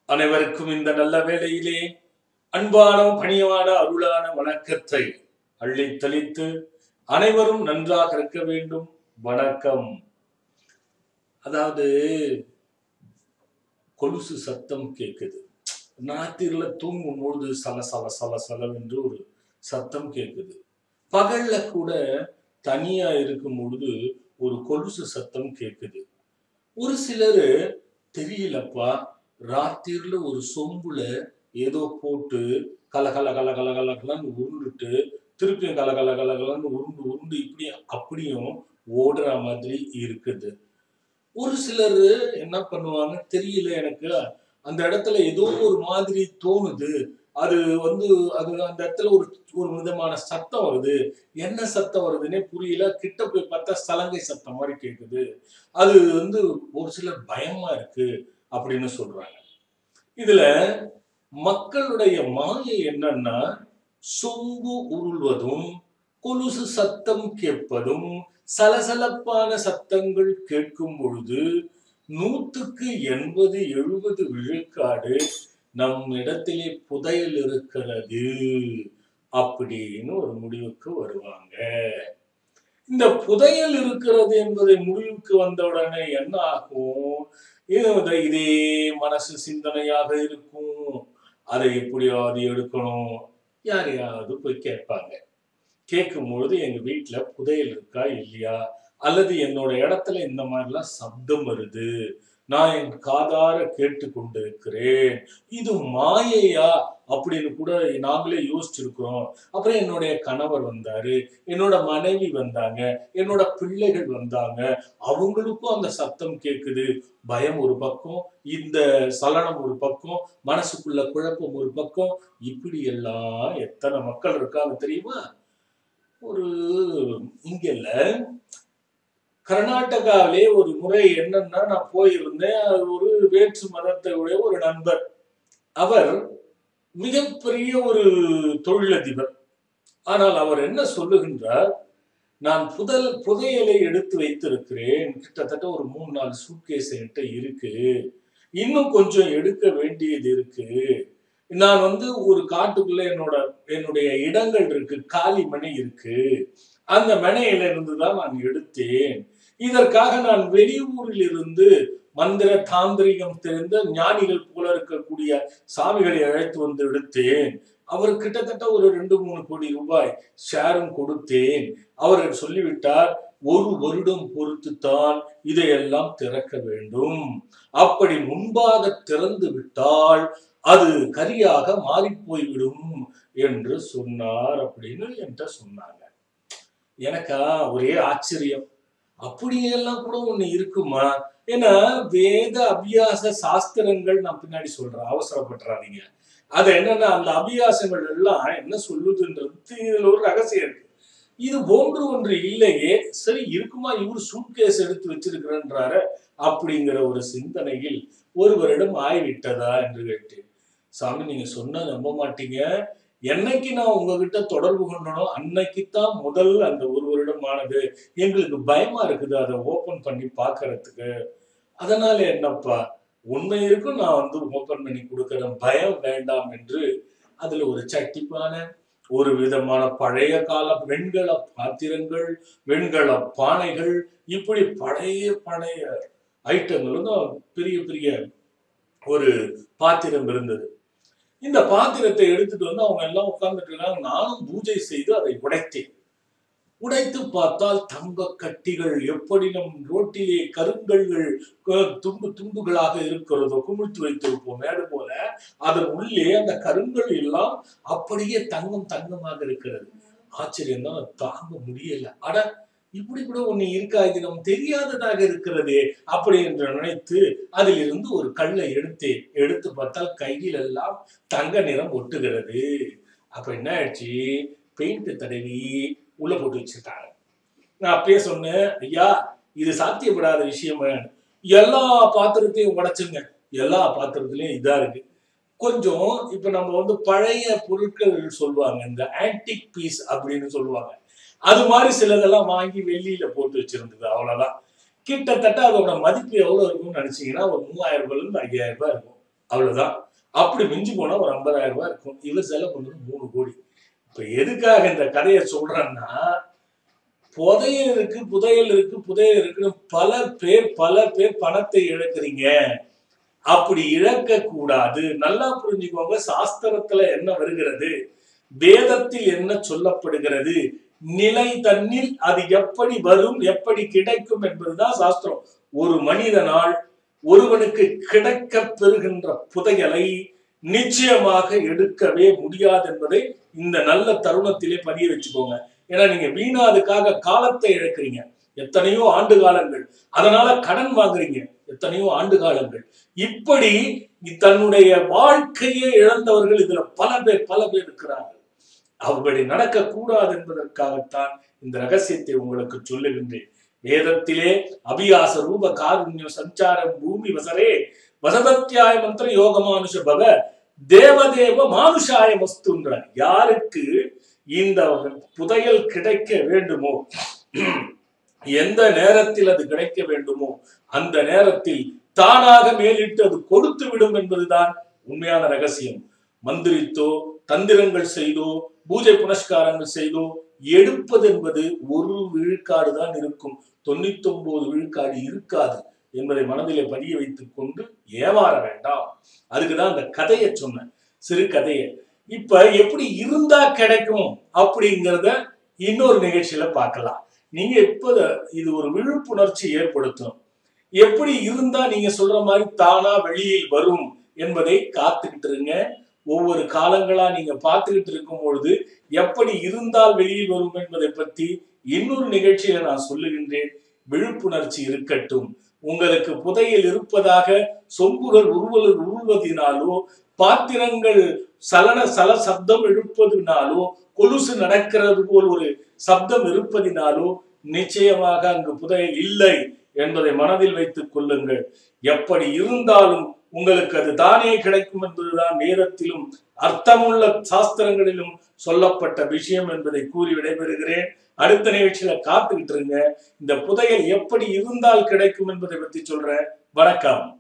அனைவருக்கும் இந்த நல்ல வேளையிலே அன்பான பணிவான அருளான வணக்கத்தை அள்ளித் தெளித்து அனைவரும் நன்றாக இருக்க வேண்டும் வணக்கம் அதாவது கொலுசு சத்தம் கேட்குது ராத்திரில தூங்கும் பொழுது சல சல சல சல என்று ஒரு சத்தம் கேட்குது பகல்ல கூட தனியா இருக்கும் பொழுது ஒரு கொலுசு சத்தம் கேட்குது ஒரு சிலர் தெரியலப்பா ராத்திரில ஒரு சொம்புல ஏதோ போட்டு கல கல கல கல கல கலன்னு உருண்டுட்டு திருப்பியும் கல கல கல கலன்னு உருண்டு உருண்டு இப்படி அப்படியும் ஓடுற மாதிரி இருக்குது ஒரு சிலர் என்ன பண்ணுவாங்க தெரியல எனக்கு அந்த இடத்துல ஏதோ ஒரு மாதிரி தோணுது அது வந்து அது அந்த இடத்துல ஒரு ஒரு விதமான சத்தம் வருது என்ன சத்தம் வருதுன்னே புரியல கிட்ட போய் பார்த்தா சலங்கை சத்தம் மாதிரி கேக்குது அது வந்து ஒரு சிலர் பயமா இருக்கு அப்படின்னு சொல்றாங்க இதுல மக்களுடைய மாயை என்னன்னா சொம்பு உருள்வதும் கொலுசு சத்தம் கேட்பதும் சலசலப்பான சத்தங்கள் கேட்கும் பொழுது நூற்றுக்கு எண்பது எழுபது விழுக்காடு நம் இடத்திலே புதையல் இருக்கிறது அப்படின்னு ஒரு முடிவுக்கு வருவாங்க இந்த புதையல் இருக்கிறது என்பதை முடிவுக்கு வந்த உடனே என்ன ஆகும் இது இதே மனசு சிந்தனையாக இருக்கும் அதை எப்படியாவது எடுக்கணும் யாரையாவது போய் கேட்பாங்க கேட்கும் பொழுது எங்க வீட்டுல புதையல் இருக்கா இல்லையா அல்லது என்னோட இடத்துல இந்த மாதிரிலாம் சப்தம் வருது நான் என் காதார கேட்டு கொண்டிருக்கிறேன் இது மாயையா அப்படின்னு கூட நாங்களே யோசிச்சிருக்கிறோம் அப்புறம் என்னுடைய கணவர் வந்தாரு என்னோட மனைவி வந்தாங்க என்னோட பிள்ளைகள் வந்தாங்க அவங்களுக்கும் அந்த சத்தம் கேக்குது பயம் ஒரு பக்கம் இந்த சலனம் ஒரு பக்கம் மனசுக்குள்ள குழப்பம் ஒரு பக்கம் இப்படி எல்லாம் எத்தனை மக்கள் இருக்காங்க தெரியுமா ஒரு இங்க இல்ல கர்நாடகாவிலே ஒரு முறை என்னன்னா நான் போயிருந்தேன் அது ஒரு வேற்று மதத்தை உடைய ஒரு நண்பர் அவர் மிகப்பெரிய ஒரு தொழிலதிபர் ஆனால் அவர் என்ன சொல்லுகின்றார் நான் புதல் புதையலை எடுத்து வைத்திருக்கிறேன் கிட்டத்தட்ட ஒரு மூணு நாலு சூட்கேஸ் என்கிட்ட இருக்கு இன்னும் கொஞ்சம் எடுக்க வேண்டியது இருக்கு நான் வந்து ஒரு காட்டுக்குள்ள என்னோட என்னுடைய இடங்கள் இருக்கு காலி மனை இருக்கு அந்த மனையில இருந்து தான் நான் எடுத்தேன் இதற்காக நான் வெளியூரில் இருந்து மந்திர தாந்திரிகம் தெரிந்த ஞானிகள் போல இருக்கக்கூடிய சாமிகளை அழைத்து வந்து எடுத்தேன் அவர் கிட்டத்தட்ட ஒரு ரெண்டு மூணு கோடி ரூபாய் ஷேரும் கொடுத்தேன் அவர் சொல்லிவிட்டார் ஒரு வருடம் பொறுத்துத்தான் இதையெல்லாம் திறக்க வேண்டும் அப்படி முன்பாக திறந்து விட்டால் அது கரியாக மாறி போய்விடும் என்று சொன்னார் அப்படின்னு என்கிட்ட சொன்னாங்க எனக்கா ஒரே ஆச்சரியம் அப்படியெல்லாம் கூட ஒண்ணு இருக்குமா ஏன்னா வேத அபியாச சாஸ்திரங்கள் நான் பின்னாடி சொல்றேன் அவசரப்பட்டுறாதீங்க அது என்னன்னா அந்த அபியாசங்கள் எல்லாம் என்ன சொல்லுதுன்றது இதுல ஒரு ரகசியம் இருக்கு இது போன்று ஒன்று இல்லையே சரி இருக்குமா இவர் சூட்கேஸ் எடுத்து வச்சிருக்கிறன்றாரு அப்படிங்கிற ஒரு சிந்தனையில் ஒருவரிடம் ஆய்விட்டதா என்று கேட்டேன் சாமி நீங்க சொன்னா நம்ப மாட்டீங்க என்னைக்கு நான் உங்ககிட்ட தொடர்பு கொண்டனோ அன்னைக்கு தான் முதல் அந்த ஒரு வருடம் ஆனது எங்களுக்கு பயமா இருக்குது அதை ஓபன் பண்ணி பார்க்கறதுக்கு அதனால என்னப்பா உண்மை இருக்கும் நான் வந்து ஓபன் பண்ணி கொடுக்கறேன் பயம் வேண்டாம் என்று அதுல ஒரு சட்டிப்பான ஒரு விதமான பழைய கால வெண்கல பாத்திரங்கள் வெண்கல பானைகள் இப்படி பழைய பழைய ஐட்டங்களும் தான் பெரிய பெரிய ஒரு பாத்திரம் இருந்தது இந்த பாத்திரத்தை எடுத்துட்டு வந்து அவங்க எல்லாம் உட்கார்ந்துட்டு இருக்காங்க நானும் பூஜை செய்து அதை உடைத்தேன் உடைத்து பார்த்தால் தங்க கட்டிகள் எப்படி நம் ரோட்டிலே கருங்கல்கள் க- துண்டு துண்டுகளாக இருக்கிறதோ குமிழ்த்து வைத்திருப்போம் மேடு போல அதன் உள்ளே அந்த கருங்கல் எல்லாம் அப்படியே தங்கம் தங்கமாக இருக்கிறது ஆச்சரியம் தான் தாங்க முடியல அட இப்படி கூட ஒண்ணு இருக்கா இது நம்ம தெரியாததாக இருக்கிறதே அப்படி என்று நினைத்து அதிலிருந்து ஒரு கல்லை எடுத்தேன் எடுத்து பார்த்தால் கையில் எல்லாம் தங்க நிறம் ஒட்டுகிறது அப்ப என்ன ஆயிடுச்சு பெயிண்ட் தடவி உள்ள போட்டு வச்சிருக்காங்க நான் அப்பயே சொன்னேன் ஐயா இது சாத்தியப்படாத விஷயம் எல்லா பாத்திரத்தையும் உடைச்சுங்க எல்லா பாத்திரத்திலயும் இதா இருக்கு கொஞ்சம் இப்ப நம்ம வந்து பழைய பொருட்கள் சொல்லுவாங்க இந்த ஆன்டிக் பீஸ் அப்படின்னு சொல்லுவாங்க அது மாதிரி சிலதெல்லாம் வாங்கி வெள்ளியில போட்டு வச்சிருந்தது அவ்வளவுதான் கிட்டத்தட்ட அதோட மதிப்பு எவ்வளவு இருக்கும்னு நினைச்சீங்கன்னா ஒரு மூவாயிரம் ரூபாயில இருந்து ஐயாயிரம் ரூபாய் இருக்கும் அவ்வளவுதான் அப்படி மிஞ்சி போனா ஒரு ஐம்பதாயிரம் ரூபாய் இருக்கும் இவர் செலவு பண்ணது மூணு கோடி இப்ப எதுக்காக இந்த கதையை சொல்றேன்னா புதையல் இருக்கு புதையல் இருக்கு புதையல் இருக்குன்னு பல பேர் பல பேர் பணத்தை இழக்கிறீங்க அப்படி இழக்க கூடாது நல்லா புரிஞ்சுக்கோங்க சாஸ்திரத்துல என்ன வருகிறது வேதத்தில் என்ன சொல்லப்படுகிறது நிலை தன்னில் அது எப்படி வரும் எப்படி கிடைக்கும் என்பதுதான் சாஸ்திரம் ஒரு மனிதனால் ஒருவனுக்கு கிடைக்க பெறுகின்ற புதையலை நிச்சயமாக எடுக்கவே முடியாது என்பதை இந்த நல்ல தருணத்திலே பதிய வச்சுக்கோங்க ஏன்னா நீங்க வீணா அதுக்காக காலத்தை இழக்கிறீங்க எத்தனையோ ஆண்டு காலங்கள் அதனால கடன் வாங்குறீங்க எத்தனையோ ஆண்டு காலங்கள் இப்படி தன்னுடைய வாழ்க்கையே இழந்தவர்கள் இதுல பல பேர் பல பேர் இருக்கிறார்கள் அப்படி நடக்கக்கூடாது என்பதற்காகத்தான் இந்த ரகசியத்தை உங்களுக்கு சொல்லுகின்றேன் வேதத்திலே அபியாச ரூப காருண்யம் சஞ்சாரம் பூமி வசரே வசதத்தியாய மந்திர யோகமானுஷ பவ தேவதேவ மானுஷாய மஸ்துன்றார் யாருக்கு இந்த புதையல் கிடைக்க வேண்டுமோ எந்த நேரத்தில் அது கிடைக்க வேண்டுமோ அந்த நேரத்தில் தானாக மேலிட்டு அது கொடுத்து விடும் என்பதுதான் உண்மையான ரகசியம் மந்திரித்தோ தந்திரங்கள் செய்தோ பூஜை புனஸ்காரங்கள் செய்தோ எடுப்பது என்பது ஒரு விழுக்காடு தான் இருக்கும் தொண்ணூத்தி ஒன்பது விழுக்காடு இருக்காது என்பதை மனதிலே பதிய வைத்துக் கொண்டு ஏமாற வேண்டாம் அதுக்குதான் அந்த கதையை சொன்னேன் சிறு கதையை இப்ப எப்படி இருந்தா கிடைக்கும் அப்படிங்கிறத இன்னொரு நிகழ்ச்சியில பார்க்கலாம் நீங்க இப்ப இது ஒரு விழிப்புணர்ச்சி ஏற்படுத்தும் எப்படி இருந்தா நீங்க சொல்ற மாதிரி தானா வெளியில் வரும் என்பதை காத்துக்கிட்டு இருங்க ஒவ்வொரு காலங்களா நீங்க பார்த்துக்கிட்டு இருக்கும் பொழுது எப்படி இருந்தால் வெளியில் வரும் என்பதை பத்தி இன்னொரு நிகழ்ச்சியில நான் சொல்லுகின்றேன் விழிப்புணர்ச்சி இருக்கட்டும் உங்களுக்கு புதையல் இருப்பதாக சொம்புகள் உருவல் உருள்வதினாலோ பாத்திரங்கள் சலன சல சப்தம் எழுப்பதினாலோ கொலுசு நடக்கிறது போல் ஒரு சப்தம் இருப்பதினாலோ நிச்சயமாக அங்கு புதையல் இல்லை என்பதை மனதில் வைத்துக் கொள்ளுங்கள் எப்படி இருந்தாலும் உங்களுக்கு அது தானே கிடைக்கும் என்பதுதான் வேதத்திலும் அர்த்தமுள்ள சாஸ்திரங்களிலும் சொல்லப்பட்ட விஷயம் என்பதை கூறி விடைபெறுகிறேன் அடுத்த நிகழ்ச்சியில காத்துக்கிட்டு இருங்க இந்த புதையல் எப்படி இருந்தால் கிடைக்கும் என்பதை பத்தி சொல்றேன் வணக்கம்